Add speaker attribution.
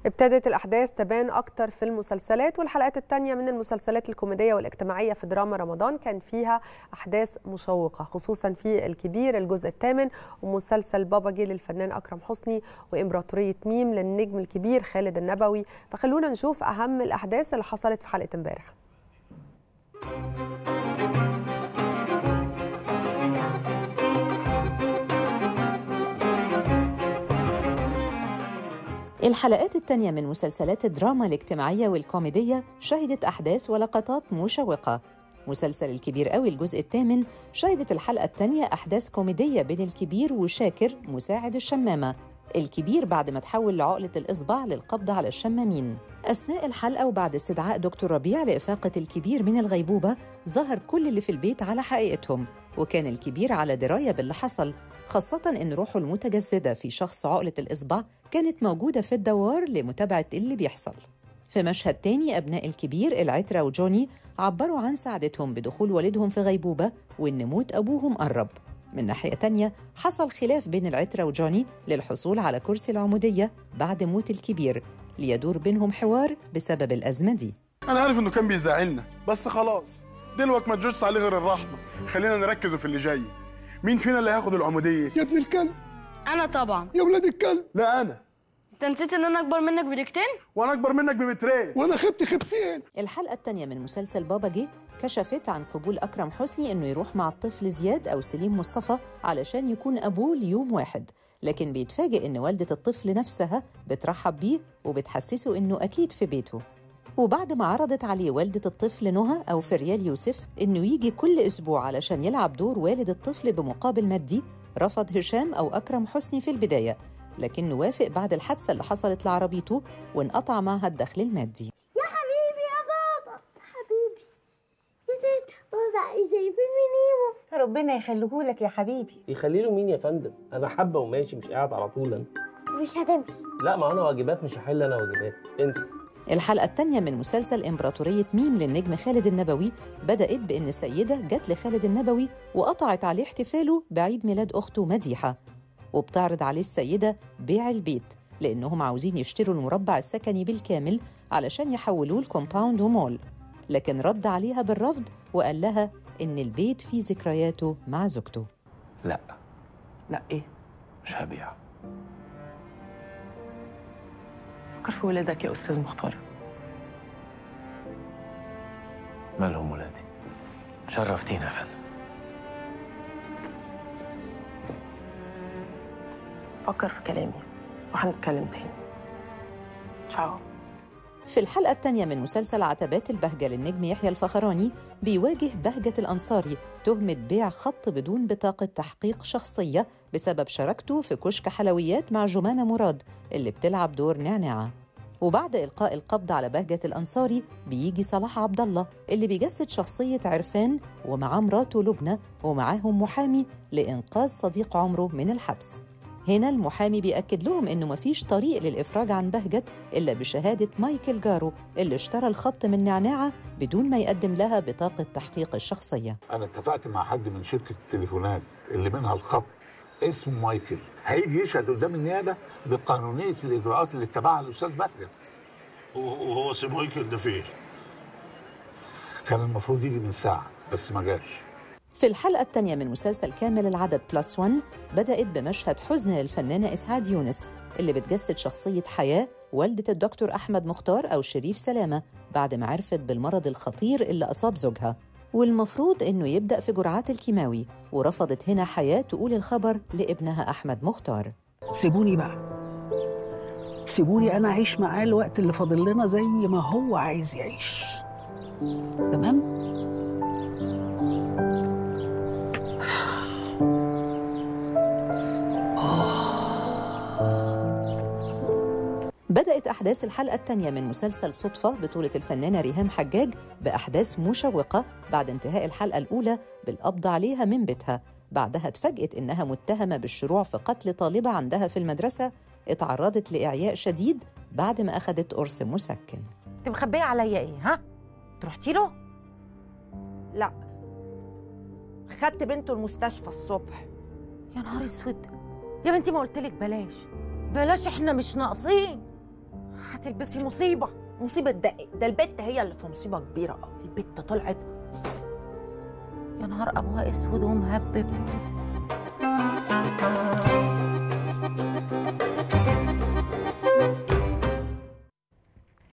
Speaker 1: ابتدت الأحداث تبان أكتر في المسلسلات والحلقات التانية من المسلسلات الكوميدية والاجتماعية في دراما رمضان كان فيها أحداث مشوقة خصوصا في الكبير الجزء الثامن ومسلسل بابا جه للفنان أكرم حسني وإمبراطورية ميم للنجم الكبير خالد النبوي فخلونا نشوف أهم الأحداث اللي حصلت في حلقة امبارح
Speaker 2: الحلقات التانية من مسلسلات الدراما الاجتماعية والكوميدية شهدت أحداث ولقطات مشوقة مسلسل الكبير قوي الجزء الثامن شهدت الحلقة الثانية أحداث كوميدية بين الكبير وشاكر مساعد الشمامة الكبير بعد ما تحول لعقلة الإصبع للقبض على الشمامين أثناء الحلقة وبعد استدعاء دكتور ربيع لإفاقة الكبير من الغيبوبة ظهر كل اللي في البيت على حقيقتهم وكان الكبير على دراية باللي حصل خاصة إن روحه المتجسدة في شخص عقلة الإصبع كانت موجودة في الدوار لمتابعة اللي بيحصل في مشهد تاني أبناء الكبير العترة وجوني عبروا عن سعادتهم بدخول والدهم في غيبوبة وإن موت أبوهم قرب من ناحية تانية حصل خلاف بين العترة وجوني للحصول على كرسي العمودية بعد موت الكبير ليدور بينهم حوار بسبب الأزمة دي
Speaker 3: انا عارف انه كان بيزعلنا بس خلاص دلوقتي ما تجوزش عليه غير الرحمه خلينا نركز في اللي جاي مين فينا اللي هياخد العموديه
Speaker 4: يا ابن الكلب
Speaker 5: انا طبعا
Speaker 4: يا ولاد الكلب
Speaker 3: لا انا
Speaker 5: انت نسيت ان انا اكبر منك بدقيقتين
Speaker 3: وانا اكبر منك بمترين
Speaker 4: وانا خبت خبتين
Speaker 2: الحلقة التانية من مسلسل بابا جه كشفت عن قبول أكرم حسني إنه يروح مع الطفل زياد أو سليم مصطفى علشان يكون أبوه ليوم واحد لكن بيتفاجئ إن والدة الطفل نفسها بترحب بيه وبتحسسه إنه أكيد في بيته وبعد ما عرضت عليه والدة الطفل نهى أو فريال يوسف إنه يجي كل أسبوع علشان يلعب دور والد الطفل بمقابل مادي رفض هشام أو أكرم حسني في البداية لكنه وافق بعد الحادثة اللي حصلت لعربيته وانقطع معها الدخل المادي
Speaker 6: يا حبيبي يا بابا حبيبي يا تيتا بابا عايزة فيلم نيمو
Speaker 7: ربنا يخليهولك يا حبيبي
Speaker 8: يخلي له مين يا فندم انا حبه وماشي مش قاعد على طول انا
Speaker 6: مش هتمشي
Speaker 8: لا ما انا واجبات مش هحل انا واجبات انسى
Speaker 2: الحلقة الثانية من مسلسل إمبراطورية ميم للنجم خالد النبوي بدأت بإن سيدة جت لخالد النبوي وقطعت عليه احتفاله بعيد ميلاد أخته مديحة وبتعرض عليه السيدة بيع البيت لأنهم عاوزين يشتروا المربع السكني بالكامل علشان يحولوه لكومباوند ومول لكن رد عليها بالرفض وقال لها إن البيت فيه ذكرياته مع زوجته
Speaker 9: لا
Speaker 7: لا ايه
Speaker 9: مش هبيع
Speaker 7: فكر في ولادك يا استاذ مختار
Speaker 9: مالهم ولادي شرفتينا يا فندم
Speaker 7: فكر في كلامي وهنتكلم تاني تشاو
Speaker 2: في الحلقة الثانية من مسلسل عتبات البهجة للنجم يحيى الفخراني بيواجه بهجة الأنصاري تهمة بيع خط بدون بطاقة تحقيق شخصية بسبب شراكته في كشك حلويات مع جمانة مراد اللي بتلعب دور نعناعة وبعد إلقاء القبض على بهجة الأنصاري بيجي صلاح عبد الله اللي بيجسد شخصية عرفان ومعاه مراته لبنى ومعاهم محامي لإنقاذ صديق عمره من الحبس هنا المحامي بيأكد لهم إنه مفيش طريق للإفراج عن بهجت إلا بشهادة مايكل جارو اللي اشترى الخط من نعناعة بدون ما يقدم لها بطاقة تحقيق الشخصية
Speaker 10: انا اتفقت مع حد من شركه التليفونات اللي منها الخط اسمه مايكل هيجي يشهد قدام النيابه بقانونيه الاجراءات اللي اتبعها الاستاذ بهجت
Speaker 11: وهو سي مايكل ده فين؟
Speaker 10: كان المفروض يجي من ساعه بس ما جاش
Speaker 2: في الحلقة الثانية من مسلسل كامل العدد بلس وان بدأت بمشهد حزن للفنانة إسعاد يونس اللي بتجسد شخصية حياة والدة الدكتور أحمد مختار أو شريف سلامة بعد ما عرفت بالمرض الخطير اللي أصاب زوجها والمفروض إنه يبدأ في جرعات الكيماوي ورفضت هنا حياة تقول الخبر لابنها أحمد مختار
Speaker 12: سيبوني بقى سيبوني انا اعيش معاه الوقت اللي فاضل لنا زي ما هو عايز يعيش تمام
Speaker 2: بدأت أحداث الحلقة الثانية من مسلسل صدفة بطولة الفنانة ريهام حجاج بأحداث مشوقة بعد انتهاء الحلقة الأولى بالقبض عليها من بيتها بعدها اتفاجئت إنها متهمة بالشروع في قتل طالبة عندها في المدرسة اتعرضت لإعياء شديد بعد ما أخذت قرص مسكن
Speaker 13: انت مخبيه عليا ايه ها انت رحتي له لا خدت بنته المستشفى الصبح يا نهار اسود يا بنتي ما قلتلك بلاش بلاش احنا مش ناقصين تلبسي مصيبه مصيبه ده ده البت هي اللي في مصيبه كبيره البت طلعت يا نهار ابوها اسود ومهبب